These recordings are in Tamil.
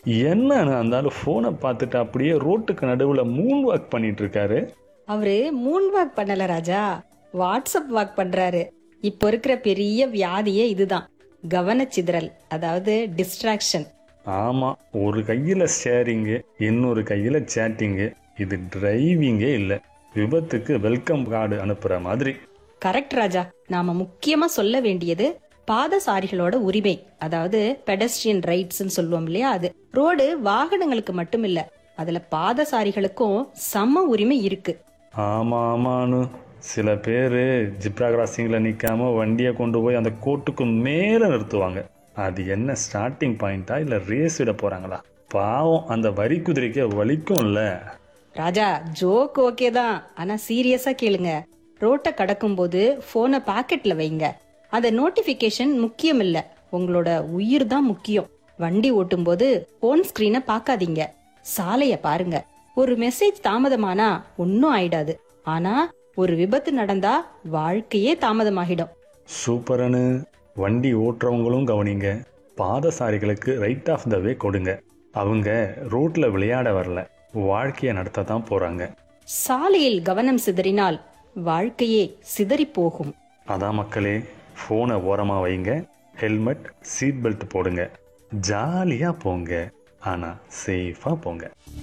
என்னன்னு அந்த ஆளு ஃபோனை பார்த்துட்டு அப்படியே ரோட்டுக்கு நடுவில் மூன் வாக் பண்ணிட்டு இருக்காரு அவரு மூன் வாக் பண்ணல ராஜா வாட்ஸ்அப் வாக் பண்றாரு இப்போ இருக்கிற பெரிய வியாதியே இதுதான் கவனச்சிதறல் அதாவது டிஸ்ட்ராக்ஷன் ஆமாம் ஒரு கையில் ஷேரிங்கு இன்னொரு கையில் சேட்டிங்கு இது டிரைவிங்கே இல்லை விபத்துக்கு வெல்கம் கார்டு அனுப்புகிற மாதிரி கரெக்ட் ராஜா நாம முக்கியமா சொல்ல வேண்டியது பாதசாரிகளோட உரிமை அதாவது பெடஸ்ட்ரியன் ரைட்ஸ்னு சொல்லுவோம் இல்லையா அது ரோடு வாகனங்களுக்கு மட்டும் இல்ல அதுல பாதசாரிகளுக்கும் சம உரிமை இருக்கு ஆமாம் ஆமான்னு சில பேர் ஜிப்ரா கிராசிங்கில் நிற்காம வண்டியை கொண்டு போய் அந்த கோட்டுக்கு மேலே நிறுத்துவாங்க அது என்ன ஸ்டார்டிங் பாயிண்டா இல்லை ரேஸ் விட போகிறாங்களா பாவம் அந்த வரி குதிரைக்கு வலிக்கும்ல ராஜா ஜோக் ஓகே தான் ஆனா சீரியஸா கேளுங்க ரோட்டை கடக்கும்போது போனை பாக்கெட்ல வைங்க அந்த நோட்டிபிகேஷன் முக்கியம் இல்ல உங்களோட உயிர் தான் முக்கியம் வண்டி ஓட்டும்போது போன் ஸ்கிரீனை பார்க்காதீங்க சாலைய பாருங்க ஒரு மெசேஜ் தாமதமானா ஒன்னும் ஆயிடாது ஆனா ஒரு விபத்து நடந்தா வாழ்க்கையே தாமதமாகிடும் சூப்பரனு வண்டி ஓட்டுறவங்களும் கவனிங்க பாதசாரிகளுக்கு ரைட் ஆஃப் த வே கொடுங்க அவங்க ரோட்ல விளையாட வரல வாழ்க்கையை நடத்த தான் போறாங்க சாலையில் கவனம் சிதறினால் வாழ்க்கையே சிதறி போகும் அதான் மக்களே ஃபோனை ஓரமாக வைங்க ஹெல்மெட் சீட் பெல்ட் போடுங்க ஜாலியாக போங்க ஆனால் சேஃபாக போங்க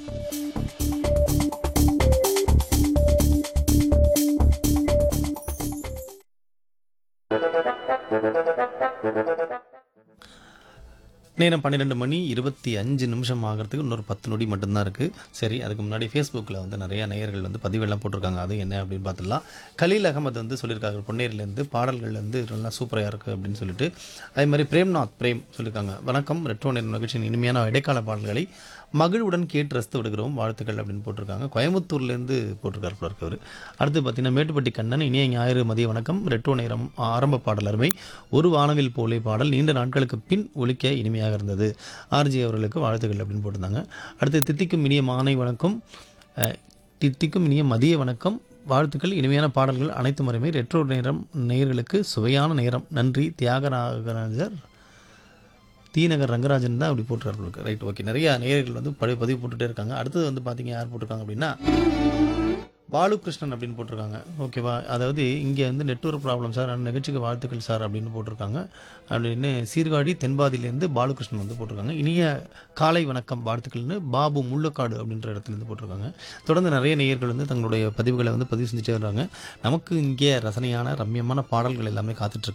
நேரம் பன்னிரெண்டு மணி இருபத்தி அஞ்சு நிமிஷம் ஆகிறதுக்கு இன்னொரு பத்து நொடி மட்டும்தான் இருக்குது சரி அதுக்கு முன்னாடி ஃபேஸ்புக்கில் வந்து நிறைய நேயர்கள் வந்து பதிவெல்லாம் போட்டிருக்காங்க அது என்ன அப்படின்னு பார்த்துடலாம் கலீல் அகமது வந்து சொல்லியிருக்காங்க பொன்னேரிலேருந்து பாடல்கள் வந்து நல்லா சூப்பராக இருக்குது அப்படின்னு சொல்லிட்டு அதே மாதிரி பிரேம்நாத் பிரேம் சொல்லியிருக்காங்க வணக்கம் ரெட்ரோ நேரம் நிகழ்ச்சியின் இனிமையான இடைக்கால பாடல்களை மகிழ்வுடன் கேட்டு ரசித்து விடுகிறோம் வாழ்த்துக்கள் அப்படின்னு போட்டிருக்காங்க கோயம்புத்தூர்லேருந்து போட்டிருக்காரு போல இருக்கு அவர் அடுத்து பார்த்தீங்கன்னா மேட்டுப்பட்டி கண்ணன் இனிய ஞாயிறு மதிய வணக்கம் ரெட்ரோ நேரம் ஆரம்ப பாடல் அருமை ஒரு வானவில் போலே பாடல் நீண்ட நாட்களுக்கு பின் ஒலிக்க இனிமையாக இருந்தது ஆர்ஜி அவர்களுக்கு வாழ்த்துக்கள் அப்படின்னு போட்டிருந்தாங்க அடுத்து தித்திக்கும் இனிய மாலை வணக்கம் அஹ், தித்திக்கும் இனிய மதிய வணக்கம் வாழ்த்துக்கள் இனிமையான பாடல்கள் அனைத்து முறையுமே ரெட்ரோ நேரம் நேயர்களுக்கு சுவையான நேரம் நன்றி தியாகராஜர் தீநகர் ரங்கராஜன் தான் அப்படி போட்டுருக்காரு ரைட் ஓகே நிறைய நேயர்கள் வந்து பழைய பதிவு போட்டுகிட்டே இருக்காங்க அடுத்தது வந்து பார்த்தீங்க யார் போட்டிருக்காங்க அப்படின்னா பாலுகிருஷ்ணன் அப்படின்னு போட்டிருக்காங்க ஓகேவா அதாவது இங்கே வந்து நெட்வொர்க் ப்ராப்ளம் சார் அந்த நிகழ்ச்சிக்கு வாழ்த்துக்கள் சார் அப்படின்னு போட்டிருக்காங்க அப்படின்னு சீர்காழி தென்பாதியிலேருந்து பாலுகிருஷ்ணன் வந்து போட்டிருக்காங்க இனிய காலை வணக்கம் வாழ்த்துக்கள்னு பாபு முள்ளக்காடு அப்படின்ற இடத்துலேருந்து போட்டிருக்காங்க தொடர்ந்து நிறைய நேயர்கள் வந்து தங்களுடைய பதிவுகளை வந்து பதிவு செஞ்சுட்டே வர்றாங்க நமக்கு இங்கே ரசனையான ரம்யமான பாடல்கள் எல்லாமே காத்துட்ருக்கு